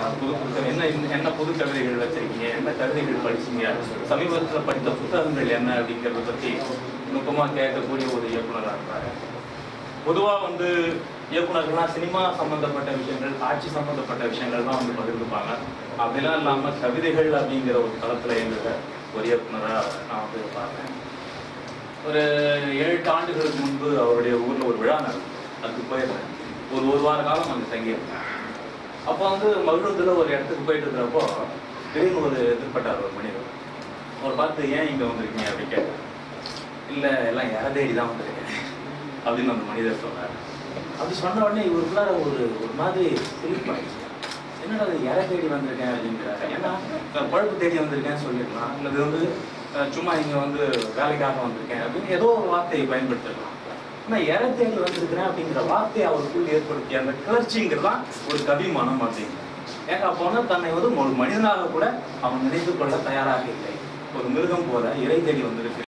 புது புது என்ன இன்னும் என்ன புது கவிதைகள் வச்சிருக்கீங்க என்ன கவிதைகள் படிச்சீங்க சமீபத்தில் படித்த புத்தகங்கள் என்ன அப்படிங்கிறத பற்றி நுட்பமாக கேட்கக்கூடிய ஒரு இயக்குனராக இருப்பாரு பொதுவா வந்து இயக்குனர்கள்னா சினிமா சம்பந்தப்பட்ட விஷயங்கள் ஆட்சி சம்பந்தப்பட்ட விஷயங்கள் தான் வந்து பகிர்ந்துப்பாங்க அப்படிலாம் இல்லாம கவிதைகள் அப்படிங்கிற ஒரு தளத்துல எங்க ஒரு இயக்குனரா நான் வந்து பார்த்தேன் ஒரு ஏழு எட்டு ஆண்டுகளுக்கு முன்பு அவருடைய ஊர்ல ஒரு விழா நடந்தது அதுக்கு போயிருந்தேன் ஒரு ஒரு வார காலம் அங்கே தங்கியிருந்தேன் அப்போ வந்து மகிழுந்துல ஒரு இடத்துக்கு போயிட்டு இருக்கிறப்போ திடீர்னு ஒரு எதிர்பட்டார் ஒரு மனிதர் அவர் பார்த்து ஏன் இங்க வந்திருக்கீங்க அப்படின்னு கேட்டார் இல்ல எல்லாம் யார தேடி தான் வந்திருக்கேன் அப்படின்னு அந்த மனிதர் சொன்னார் அப்படி சொன்ன உடனே இவருக்குள்ளார ஒரு ஒரு மாதிரி சிரிப்பாயிடுச்சு என்னடா அது யாரை தேடி வந்திருக்கேன் அப்படிங்கிறாரு ஏன்னா நான் பழப்பு தேடி வந்திருக்கேன்னு சொல்லிடலாம் அல்லது வந்து அஹ், சும்மா இங்க வந்து வேலைக்காக வந்திருக்கேன் அப்படின்னு ஏதோ ஒரு வார்த்தையை பயன்படுத்திடலாம் ஆனா எரை தேடி வந்திருக்கிறேன் அப்படிங்கிற வார்த்தையை அவருக்குள் ஏற்படுத்திய அந்த கிளர்ச்சிங்கிறதான் ஒரு கவி மனம் அப்படிங்கிறது ஏங்க போனா தன்னை வந்து ஒரு மனிதனாக கூட அவன் நினைத்து கொள்ள தயாராக இல்லை ஒரு மிருகம் போல இறை தேடி வந்திருக்கு